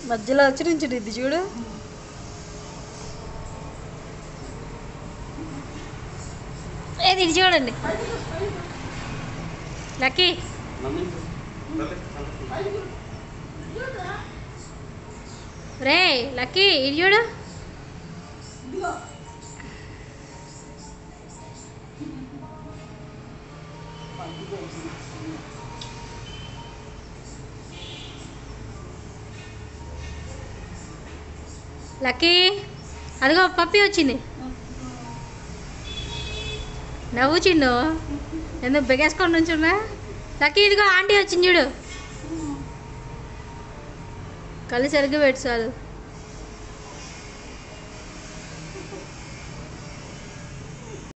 మధ్యలో వచ్చి నుంచి ఇది చూడు ఏది ఇది చూడండి లక్కీ రే లక్కీ ఇది చూడు లక్కీ అదిగో పప్పి వచ్చింది నవ్వు చిన్ను ఎందుకు బెగేసుకొని నుంచున్నా లక్కీ ఇదిగో ఆంటీ వచ్చింది చూడు కళ్ళు సరిగ్గా పెట్టు చాలు